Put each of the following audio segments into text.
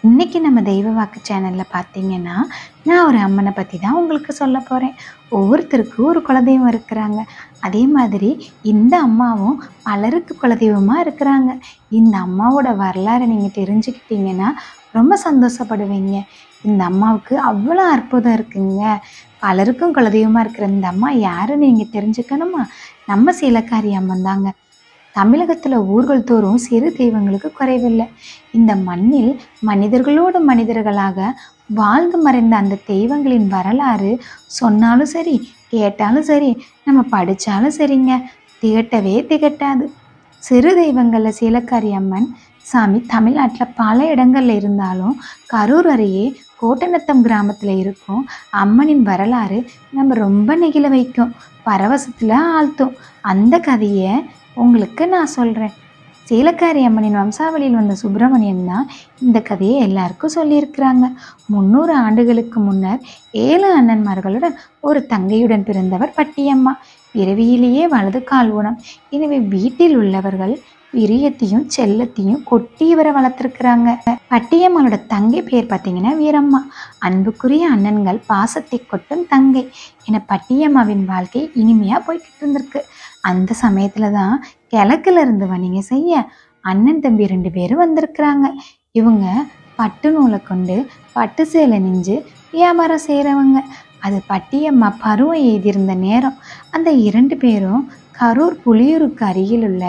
இன்னைக்கு நம்ம தெய்வ வாக்கு சேனலில் பார்த்தீங்கன்னா நான் ஒரு அம்மனை பற்றி தான் உங்களுக்கு சொல்ல போகிறேன் ஒவ்வொருத்தருக்கும் ஒரு குலதெய்வம் இருக்கிறாங்க அதே மாதிரி இந்த அம்மாவும் பலருக்கு குலதெய்வமாக இருக்கிறாங்க இந்த அம்மாவோட வரலாறை நீங்கள் தெரிஞ்சுக்கிட்டீங்கன்னா ரொம்ப சந்தோஷப்படுவீங்க இந்த அம்மாவுக்கு அவ்வளோ அற்புதம் இருக்குங்க பலருக்கும் குலதெய்வமாக இருக்கிற இந்த அம்மா யாருன்னு நீங்கள் தெரிஞ்சுக்கணுமா நம்ம சீலக்காரி அம்மன் தாங்க தமிழகத்தில் ஊர்கள் தோறும் சிறு தெய்வங்களுக்கு குறைவில்லை இந்த மண்ணில் மனிதர்களோடு மனிதர்களாக வாழ்ந்து மறைந்த அந்த தெய்வங்களின் வரலாறு சொன்னாலும் சரி கேட்டாலும் சரி நம்ம படித்தாலும் சரிங்க திகட்டவே திகட்டாது சிறு தெய்வங்களில் சீலக்காரி அம்மன் சாமி தமிழ்நாட்டில் பல இடங்கள்ல இருந்தாலும் கரூர் அருகே கோட்டநத்தம் கிராமத்தில் இருக்கும் அம்மனின் வரலாறு நம்ம ரொம்ப நெகிழ வைக்கும் பரவசத்தில் ஆழ்த்தும் அந்த கதையை உங்களுக்கு நான் சொல்கிறேன் சீலக்காரி அம்மனின் வம்சாவளியில் வந்த சுப்பிரமணியன் தான் இந்த கதையை எல்லாருக்கும் சொல்லியிருக்கிறாங்க முந்நூறு ஆண்டுகளுக்கு முன்னர் ஏழு அண்ணன்மார்களுடன் ஒரு தங்கையுடன் பிறந்தவர் பட்டியம்மா பிறவியிலேயே வலது கால் ஊனம் எனவே வீட்டில் உள்ளவர்கள் விரியத்தையும் செல்லத்தையும் கொட்டி இவரை வளர்த்துருக்குறாங்க பட்டியம்மனோட தங்கை பேர் பார்த்தீங்கன்னா வீரம்மா அன்புக்குரிய அண்ணன்கள் பாசத்தை கொட்டும் தங்கை என பட்டியம்மாவின் வாழ்க்கை இனிமையாக போய்கிட்டு இருந்திருக்கு அந்த சமயத்தில் தான் கிழக்குல இருந்து வணிக செய்ய அண்ணன் தம்பி ரெண்டு பேரும் வந்திருக்கிறாங்க இவங்க பட்டு நூலை கொண்டு பட்டு சேலை நெஞ்சு வியாபாரம் செய்கிறவங்க அது பட்டியம்மா பருவம் எழுதியிருந்த நேரம் அந்த இரண்டு பேரும் கரூர் புலியூருக்கு அருகில் உள்ள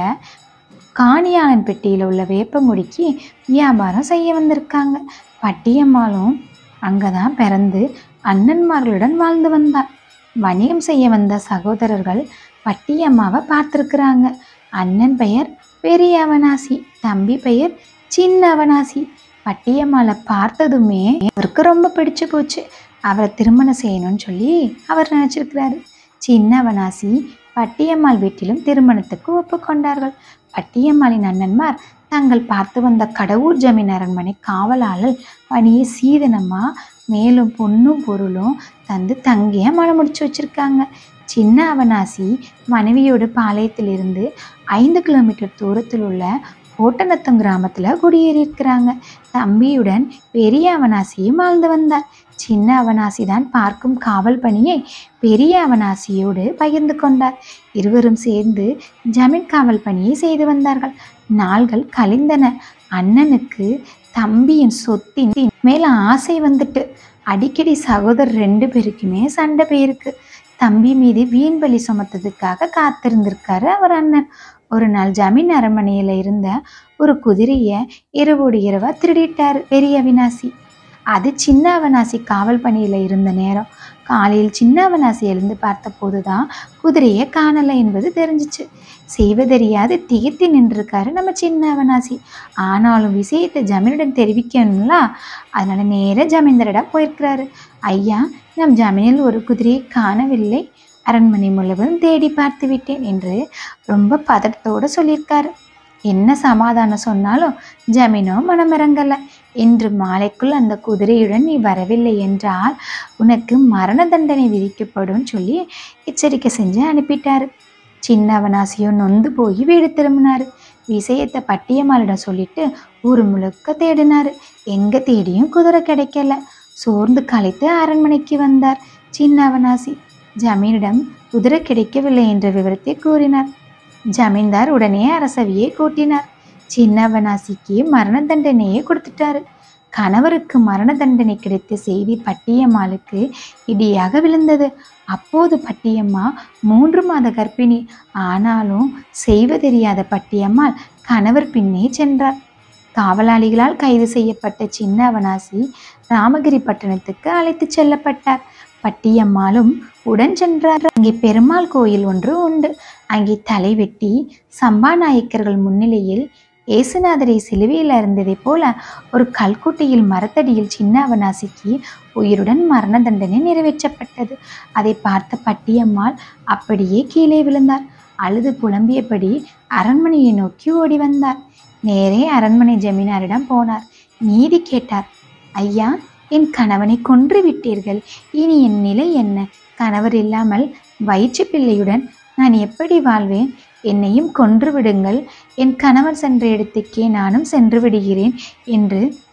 காணியாளன்பெட்டியில் உள்ள வேப்பங்குடிக்கு வியாபாரம் செய்ய வந்திருக்காங்க பட்டியம்மாளும் அங்கே தான் பிறந்து அண்ணன்மார்களுடன் வாழ்ந்து வந்தார் வணிகம் செய்ய வந்த சகோதரர்கள் பட்டியம்மாவை பார்த்துருக்குறாங்க அண்ணன் பெயர் பெரிய அவனாசி தம்பி பெயர் சின்ன அவனாசி பட்டியம்மாளை பார்த்ததுமே அவருக்கு ரொம்ப பிடிச்சு போச்சு அவரை திருமணம் செய்யணும்னு சொல்லி அவர் நினச்சிருக்கிறாரு சின்ன அவனாசி பட்டியம்மாள் வீட்டிலும் திருமணத்துக்கு ஒப்புக்கொண்டார்கள் பட்டியம்மாளின் அண்ணன்மார் தாங்கள் பார்த்து வந்த கடவுர் ஜமீன் அரண்மனை காவலாளர் பணியை சீதனமா மேலும் பொண்ணும் பொருளும் தந்து தங்கைய மனம் முடிச்சு வச்சிருக்காங்க சின்ன அவனாசி மனைவியோடு பாளையத்திலிருந்து ஐந்து கிலோமீட்டர் தூரத்தில் உள்ள கோட்டநத்தம் கிராமத்தில் குடியேறியிருக்கிறாங்க தம்பியுடன் பெரிய அவனாசியும் வாழ்ந்து வந்தார் சின்ன அவனாசி தான் பார்க்கும் காவல் பணியை பெரிய அவனாசியோடு பகிர்ந்து கொண்டார் இருவரும் சேர்ந்து ஜமீன் காவல் பணியை செய்து வந்தார்கள் நாள்கள் கழிந்தன அண்ணனுக்கு தம்பியின் சொத்தின் மேல ஆசை வந்துட்டு அடிக்கடி சகோதரர் ரெண்டு பேருக்குமே சண்டை போயிருக்கு தம்பி மீது வீண் பலி சுமத்ததுக்காக காத்திருந்திருக்காரு அவர் அண்ணன் ஒரு நாள் ஜமீன் அரண்மனையில் இருந்த ஒரு குதிரையை இரவோடு இரவா திருடிட்டாரு பெரிய அவினாசி அது சின்ன அவனாசி காவல் பணியில் இருந்த நேரம் காலையில் சின்ன அவனாசி எழுந்து பார்த்தபோது தான் குதிரையை காணலை என்பது தெரிஞ்சிச்சு செய்வதறியாது திகைத்து நின்றுருக்காரு நம்ம சின்ன அவனாசி ஆனாலும் விஷயத்தை ஜமீனிடம் தெரிவிக்கணும்ல அதனால நேர ஜமீன்தாரிடம் போயிருக்கிறாரு ஐயா நம் ஜமீனில் ஒரு குதிரையை காணவில்லை அரண்மனை முழுவதும் தேடி பார்த்து விட்டேன் என்று ரொம்ப பதட்டத்தோடு சொல்லியிருக்காரு என்ன சமாதானம் சொன்னாலும் ஜமீனோ மனமிறங்கல இன்று மாலைக்குள் அந்த குதிரையுடன் நீ வரவில்லை என்றால் உனக்கு மரண தண்டனை விதிக்கப்படும் சொல்லி எச்சரிக்கை செஞ்சு அனுப்பிட்டாரு சின்னவனாசியோ நொந்து போய் வீடு திரும்பினாரு விஷயத்தை பட்டியம்மாளிடம் சொல்லிட்டு ஊர் முழுக்க தேடினாரு எங்க தேடியும் குதிரை கிடைக்கல சோர்ந்து களைத்து அரண்மனைக்கு வந்தார் சின்னவனாசி ஜமீனிடம் குதிரை கிடைக்கவில்லை என்ற விவரத்தை கூறினார் ஜமீன்தார் உடனே அரசவையை கூட்டினார் சின்னவனாசிக்கு மரண தண்டனையை கொடுத்துட்டாரு கணவருக்கு மரண தண்டனை கிடைத்த செய்தி பட்டியம்மாளுக்கு இடியாக விழுந்தது அப்போது பட்டியம்மா மூன்று மாத கர்ப்பிணி ஆனாலும் செய்வதறியாத பட்டியம்மாள் கணவர் பின்னே சென்றார் காவலாளிகளால் கைது செய்யப்பட்ட சின்ன அவனாசி ராமகிரி பட்டணத்துக்கு அழைத்து செல்லப்பட்டார் பட்டியம்மாளும் உடன் சென்றார் அங்கே பெருமாள் கோயில் ஒன்று உண்டு அங்கே தலை வெட்டி சம்பாநாயக்கர்கள் முன்னிலையில் ஏசுநாதரை சிலுவையில் இருந்ததைப் போல ஒரு கல்குட்டையில் மரத்தடியில் சின்ன அவனாசிக்கு உயிருடன் மரண தண்டனை நிறைவேற்றப்பட்டது அதை பார்த்த பட்டியம்மாள் அப்படியே கீழே விழுந்தார் அழுது புலம்பியபடி அரண்மனையை நோக்கி ஓடி வந்தார் நேரே அரண்மனை ஜமீனாரிடம் போனார் நீதி கேட்டார் ஐயா என் கணவனை கொன்று விட்டீர்கள் இனி என் நிலை என்ன கணவர் இல்லாமல் வயிற்று பிள்ளையுடன் நான் எப்படி வாழ்வேன் என்னையும் கொன்று விடுங்கள் என் கணவர் சென்ற இடத்துக்கே நானும் சென்று விடுகிறேன் என்று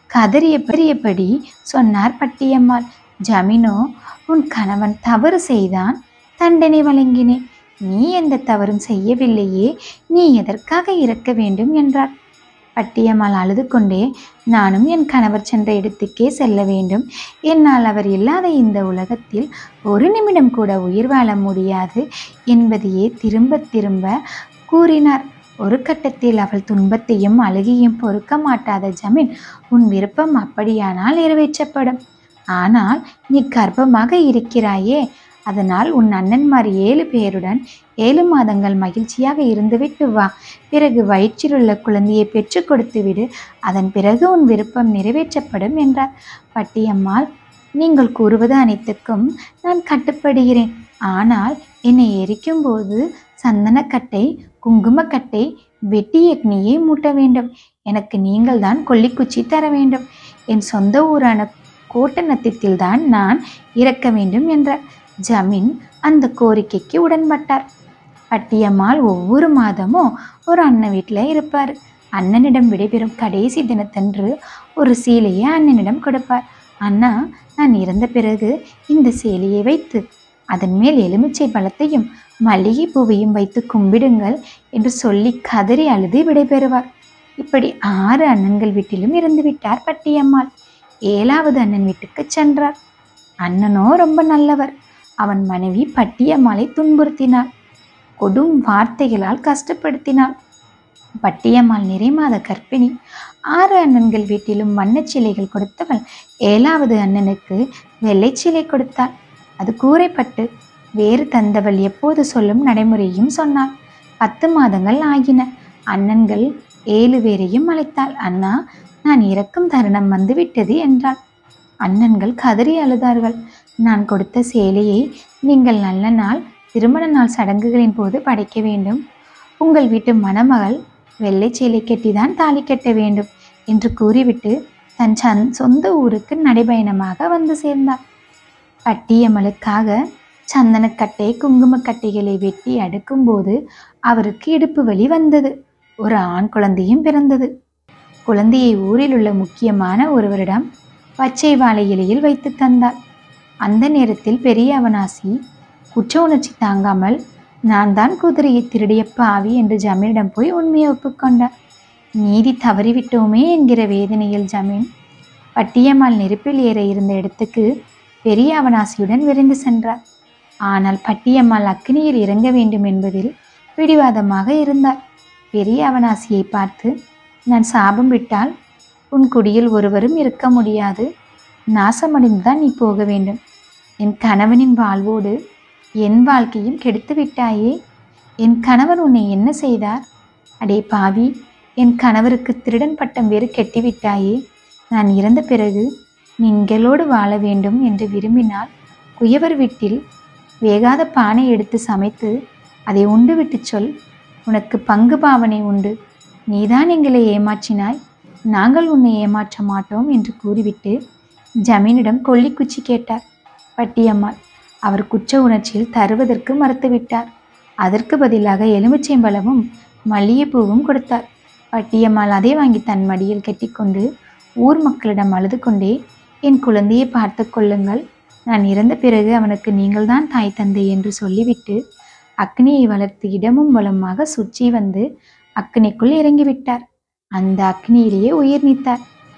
கதறிய பெரியபடி சொன்னார் பட்டியம்மாள் ஜமீனோ உன் கணவன் தவறு செய்தான் தண்டனை வழங்கினேன் நீ எந்த தவறும் செய்யவில்லையே நீ எதற்காக இறக்க வேண்டும் என்றார் பட்டியம்மாள் அழுது கொண்டே நானும் என் கணவர் சென்ற இடத்துக்கே செல்ல வேண்டும் என்னால் அவர் இல்லாத இந்த உலகத்தில் ஒரு நிமிடம் கூட உயிர் வாழ முடியாது என்பதையே திரும்ப திரும்ப கூறினார் ஒரு கட்டத்தில் அவள் துன்பத்தையும் அழுகையும் பொறுக்க மாட்டாத ஜமீன் உன் விருப்பம் அப்படியானால் நிறைவேற்றப்படும் ஆனால் நீ கர்ப்பமாக இருக்கிறாயே அதனால் உன் அண்ணன்மார் ஏழு பேருடன் ஏழு மாதங்கள் மகிழ்ச்சியாக இருந்துவிட்டு வா பிறகு வயிற்றிலுள்ள குழந்தையை பெற்று கொடுத்து விடு அதன் பிறகு உன் விருப்பம் நிறைவேற்றப்படும் என்றார் பட்டியம்மாள் நீங்கள் கூறுவது அனைத்துக்கும் நான் கட்டுப்படுகிறேன் ஆனால் என்னை எரிக்கும்போது சந்தனக்கட்டை குங்குமக்கட்டை வெட்டி அக்னியை மூட்ட வேண்டும் எனக்கு நீங்கள் தான் கொல்லிக்குச்சி தர வேண்டும் என் சொந்த ஊரான கோட்டநத்தத்தில் தான் நான் இறக்க வேண்டும் என்றார் ஜமீன் அந்த கோரிக்கைக்கு உடன்பட்டார் பட்டியம்மாள் ஒவ்வொரு மாதமும் ஒரு அண்ணன் வீட்டில் இருப்பார் அண்ணனிடம் விடைபெறும் கடைசி தினத்தன்று ஒரு சீலையை அண்ணனிடம் கொடுப்பார் அண்ணா நான் இறந்த பிறகு இந்த சேலையை வைத்து அதன் மேல் எலுமிச்சை பழத்தையும் மல்லிகை பூவையும் வைத்து கும்பிடுங்கள் என்று சொல்லி கதறி அழுது விடைபெறுவார் இப்படி ஆறு அண்ணன்கள் வீட்டிலும் இருந்து விட்டார் பட்டியம்மாள் ஏழாவது அண்ணன் வீட்டுக்கு சென்றார் அண்ணனோ ரொம்ப நல்லவர் அவன் மனைவி பட்டியம்மாளை துன்புறுத்தினாள் கொடும் வார்த்தைகளால் கஷ்டப்படுத்தினாள் பட்டியம்மாள் நிறைமாத கர்ப்பிணி ஆறு அண்ணன்கள் வீட்டிலும் வண்ணச் சிலைகள் கொடுத்தவள் ஏழாவது அண்ணனுக்கு வெள்ளைச் சிலை கொடுத்தாள் அது கூரைப்பட்டு வேறு தந்தவள் எப்போது சொல்லும் நடைமுறையும் சொன்னாள் பத்து மாதங்கள் ஆகின அண்ணன்கள் ஏழு பேரையும் அழைத்தாள் அண்ணா நான் இறக்கும் தருணம் வந்துவிட்டது என்றாள் அண்ணன்கள் கதறி அழுதார்கள் நான் கொடுத்த சேலையை நீங்கள் நல்ல நாள் திருமண நாள் சடங்குகளின் போது படைக்க வேண்டும் உங்கள் வீட்டு மணமகள் வெள்ளை சேலை கட்டிதான் தாலி கட்ட வேண்டும் என்று கூறிவிட்டு தன் சந் சொந்த ஊருக்கு நடைபயணமாக வந்து சேர்ந்தார் பட்டியம்மலுக்காக சந்தனக்கட்டை குங்குமக்கட்டைகளை வெட்டி அடுக்கும்போது அவருக்கு இடுப்பு வலி வந்தது ஒரு ஆண் குழந்தையும் பிறந்தது குழந்தையை ஊரில் உள்ள முக்கியமான ஒருவரிடம் பச்சை வாழை இலையில் வைத்து தந்தார் அந்த நேரத்தில் பெரிய அவனாசி குற்ற உணர்ச்சி தாங்காமல் நான் தான் குதிரையை திருடிய பாவி என்று ஜமீனிடம் போய் உண்மையை ஒப்புக்கொண்டார் நீதி தவறிவிட்டோமே என்கிற வேதனையில் ஜமீன் பட்டியம்மாள் நெருப்பில் ஏற இருந்த இடத்துக்கு பெரிய அவனாசியுடன் விரைந்து சென்றார் ஆனால் பட்டியம்மாள் அக்னியில் இறங்க வேண்டும் என்பதில் பிடிவாதமாக இருந்தார் பெரிய அவனாசியை பார்த்து நான் சாபம் விட்டால் உன் குடியில் ஒருவரும் இருக்க முடியாது நாசமடைந்துதான் நீ போக வேண்டும் என் கணவனின் வாழ்வோடு என் வாழ்க்கையும் கெடுத்து விட்டாயே என் கணவர் உன்னை என்ன செய்தார் அடே பாவி என் கணவருக்கு திருடன் பட்டம் வேறு கெட்டிவிட்டாயே நான் இறந்த பிறகு நீங்களோடு வாழ வேண்டும் என்று விரும்பினால் குயவர் வீட்டில் வேகாத பானை எடுத்து சமைத்து அதை உண்டு விட்டு சொல் உனக்கு பங்கு பாவனை உண்டு நீதான் எங்களை ஏமாற்றினாய் நாங்கள் உன்னை ஏமாற்ற மாட்டோம் என்று கூறிவிட்டு ஜமீனிடம் கொல்லிக்குச்சி கேட்டார் பட்டியம்மாள் அவர் குற்ற உணர்ச்சியில் தருவதற்கு மறுத்துவிட்டார் அதற்கு பதிலாக எலுமிச்சைம்பழமும் மல்லிகைப்பூவும் கொடுத்தார் பட்டியம்மாள் அதை வாங்கி தன் மடியில் கட்டிக்கொண்டு ஊர் மக்களிடம் அழுது கொண்டே என் குழந்தையை பார்த்து கொள்ளுங்கள் நான் இறந்த பிறகு அவனுக்கு நீங்கள்தான் தாய் தந்தை என்று சொல்லிவிட்டு அக்னியை வளர்த்து இடமும் வளமாக சுற்றி வந்து அக்னிக்குள் இறங்கிவிட்டார் அந்த அக்னியிலேயே உயிர் நீத்தார்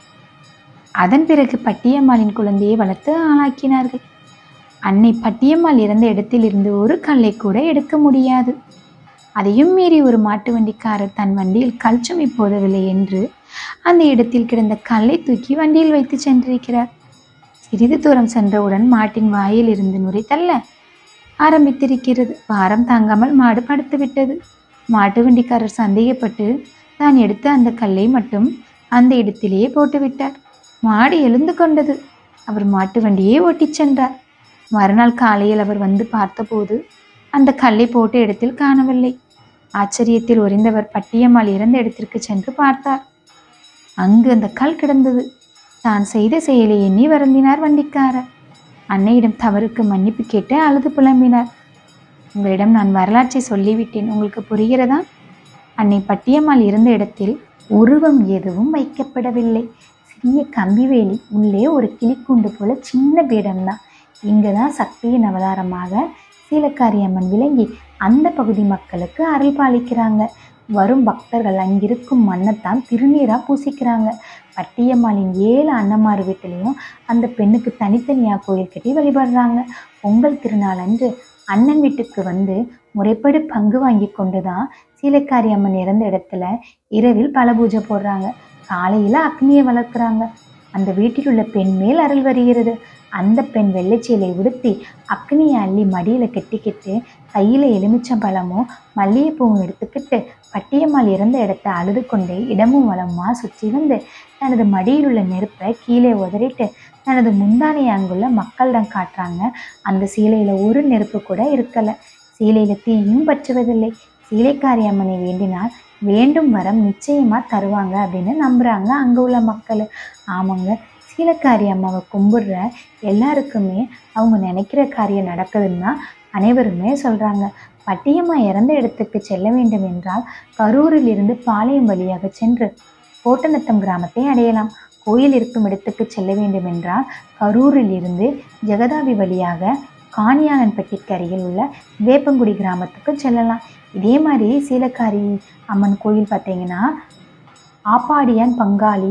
அதன் பிறகு பட்டியம்மாளின் குழந்தையை வளர்த்து ஆளாக்கினார்கள் அன்னை பட்டியம்மாள் இறந்த இடத்திலிருந்து ஒரு கல்லை கூட எடுக்க முடியாது அதையும் மீறி ஒரு மாட்டு வண்டிக்காரர் தன் வண்டியில் கல் சுமி போதவில்லை என்று அந்த இடத்தில் கிடந்த கல்லை தூக்கி வண்டியில் வைத்து சென்றிருக்கிறார் சிறிது தூரம் சென்றவுடன் மாட்டின் வாயில் இருந்து நுரை தள்ள ஆரம்பித்திருக்கிறது பாரம் தாங்காமல் மாடு படுத்து விட்டது மாட்டு வண்டிக்காரர் சந்தேகப்பட்டு தான் எடுத்த அந்த கல்லை மட்டும் அந்த இடத்திலேயே போட்டு விட்டார் மாடு எழுந்து கொண்டது அவர் மாட்டு வண்டியே ஓட்டிச் சென்றார் மறுநாள் காலையில் அவர் வந்து பார்த்தபோது அந்த கல்லை போட்ட இடத்தில் காணவில்லை ஆச்சரியத்தில் உறைந்தவர் பட்டியம்மாள் இறந்த இடத்திற்கு சென்று பார்த்தார் அங்கு அந்த கல் கிடந்தது தான் செய்த செயலை எண்ணி வருந்தினார் வண்டிக்காரர் அன்னையிடம் தவறுக்கு மன்னிப்பு கேட்டு அழுது புலம்பினார் உங்களிடம் நான் வரலாற்றை சொல்லிவிட்டேன் உங்களுக்கு புரிகிறதா அன்னை பட்டியம்மாள் இருந்த இடத்தில் உருவம் எதுவும் வைக்கப்படவில்லை சிறிய கம்பிவேலி உள்ளே ஒரு கிளிக்கூண்டு போல சின்ன பீடம்தான் இங்கே தான் சக்தியின் அவதாரமாக சீலக்காரி அம்மன் விளங்கி அந்த பகுதி மக்களுக்கு அருள் பாலிக்கிறாங்க வரும் பக்தர்கள் அங்கிருக்கும் மண்ணைத்தான் திருநீராக பூசிக்கிறாங்க பட்டியம்மாளின் ஏழு அன்னமார் வீட்டிலையும் அந்த பெண்ணுக்கு தனித்தனியாக கோயில் கட்டி வழிபடுறாங்க பொங்கல் திருநாள் அன்று அண்ணன் வீட்டுக்கு வந்து முறைப்படி பங்கு வாங்கி கொண்டு தான் சீலைக்காரி அம்மன் இறந்த இடத்துல இரவில் பல பூஜை போடுறாங்க காலையில் அக்னியை வளர்க்குறாங்க அந்த வீட்டில் உள்ள பெண் மேல் அருள் வருகிறது அந்த பெண் வெள்ளைச்சீலை உடுத்தி அக்னியை அள்ளி மடியில் கெட்டிக்கிட்டு கையில் எலுமிச்சம்பழமும் மல்லிகைப்பூவும் எடுத்துக்கிட்டு பட்டியம்மாள் இறந்த இடத்த அழுது கொண்டே இடமும் வளமா சுற்றி வந்து தனது மடியில் உள்ள நெருப்பை கீழே உதறிட்டு தனது முந்தானையை அங்குள்ள மக்களிடம் காட்டுறாங்க அந்த சீலையில் ஒரு நெருப்பு கூட இருக்கலை சீலையில் தீயும் பற்றுவதில்லை சீலைக்காரி அம்மனை வேண்டினால் வேண்டும் வரம் நிச்சயமாக தருவாங்க அப்படின்னு நம்புகிறாங்க அங்கே உள்ள மக்கள் ஆமாங்க சீலக்காரி அம்மாவை கும்பிடுற எல்லாருக்குமே அவங்க நினைக்கிற காரியம் நடக்குதுன்னு தான் அனைவருமே சொல்கிறாங்க பட்டியம்மா இறந்த இடத்துக்கு செல்ல வேண்டும் என்றால் கரூரில் இருந்து பாளையம் வழியாக சென்று கோட்டநத்தம் கிராமத்தை அடையலாம் கோயில் இருக்கும் இடத்துக்கு செல்ல வேண்டும் என்றால் கரூரில் இருந்து ஜெகதாபி வழியாக காணியானன்பட்டிக்கு அருகில் உள்ள வேப்பங்குடி கிராமத்துக்கு செல்லலாம் இதே மாதிரி சீலக்காரி அம்மன் கோயில் பார்த்தீங்கன்னா ஆப்பாடியான் பங்காளி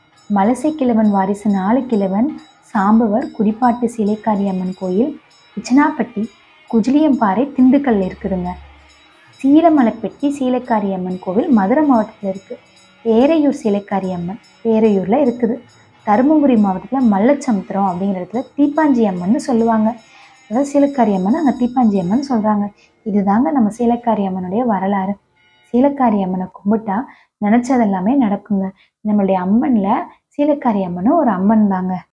மலசை கிழவன் வாரிசு நாலு கிழவன் சாம்பவர் குடிப்பாட்டு சீலைக்காரி அம்மன் கோயில் இச்சனாப்பட்டி குஜிலியம்பாறை திண்டுக்கல்ல இருக்குதுங்க சீலமலைப்பட்டி சீலைக்காரி அம்மன் கோவில் மதுரை மாவட்டத்தில் இருக்குது பேரையூர் சீலைக்காரி அம்மன் பேரையூரில் இருக்குது தருமபுரி மாவட்டத்தில் மல்லச்சமுத்திரம் அப்படிங்கிற இடத்துல தீப்பாஞ்சி அம்மன்னு சொல்லுவாங்க அதாவது சீலக்காரி அம்மன் அங்கே தீப்பாஞ்சி அம்மன் சொல்கிறாங்க இதுதாங்க நம்ம சீலக்காரி அம்மனுடைய வரலாறு சீலக்காரி அம்மனை கும்பிட்டா நினச்சது எல்லாமே நடக்குங்க நம்மளுடைய அம்மனில் சீலக்காரி அம்மனும் ஒரு அம்மன் தாங்க